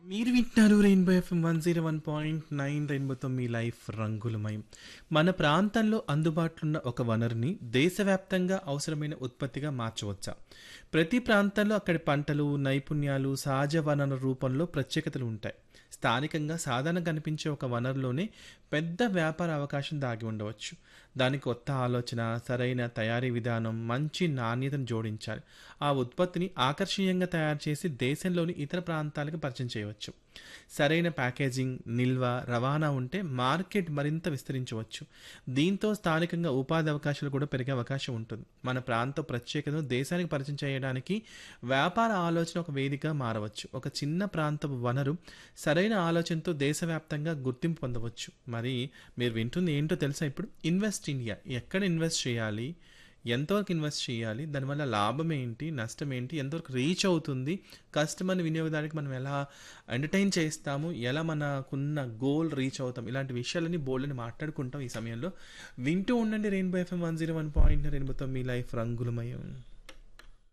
మీరు వింటున్నారు rainbow FM one zero one point nine రెయిన్బోతో మీ లైఫ్ రంగులమయం మన ప్రాంతంలో అందుబాటులో ఉన్న ఒక వనరుని దేశవ్యాప్తంగా అవసరమైన ఉత్పత్తిగా మార్చవచ్చా ప్రతి ప్రాంతంలో అక్కడి పంటలు నైపుణ్యాలు సహజ వనరుల రూపంలో ప్రత్యేకతలు ఉంటాయి స్థానికంగా సాధారణ కనిపించే ఒక వనరులోనే పెద్ద వ్యాపార అవకాశం దాగి ఉండవచ్చు దానికి కొత్త ఆలోచన సరైన తయారీ విధానం మంచి నాణ్యతను జోడించాలి ఆ ఉత్పత్తిని ఆకర్షణీయంగా తయారు చేసి దేశంలోని ఇతర ప్రాంతాలకు పరిచయం చేయవచ్చు సరైన ప్యాకేజింగ్ నిల్వ రవాణా ఉంటే మార్కెట్ మరింత విస్తరించవచ్చు దీంతో స్థానికంగా ఉపాధి అవకాశాలు కూడా పెరిగే అవకాశం ఉంటుంది మన ప్రాంత ప్రత్యేకతను దేశానికి పరిచయం చేయడానికి వ్యాపార ఆలోచన ఒక వేదిక మారవచ్చు ఒక చిన్న ప్రాంతపు వనరు సరైన ఆలోచనతో దేశవ్యాప్తంగా గుర్తింపు పొందవచ్చు మరి మీరు వింటుంది ఏంటో తెలుసా ఇప్పుడు ఇన్వెస్ట్ ఇండియా ఎక్కడ ఇన్వెస్ట్ చేయాలి ఎంతవరకు ఇన్వెస్ట్ చేయాలి దానివల్ల లాభం ఏంటి నష్టం ఏంటి ఎంతవరకు రీచ్ అవుతుంది కస్టమర్ని వినియోగదానికి మనం ఎలా ఎంటర్టైన్ చేస్తాము ఎలా మనకున్న గోల్ రీచ్ అవుతాం ఇలాంటి విషయాలని బోల్డ్ని మాట్లాడుకుంటాం ఈ సమయంలో వింటూ ఉండండి Rainbow FM one zero one point రెయిన్బోతో మీ లైఫ్ రంగులమయం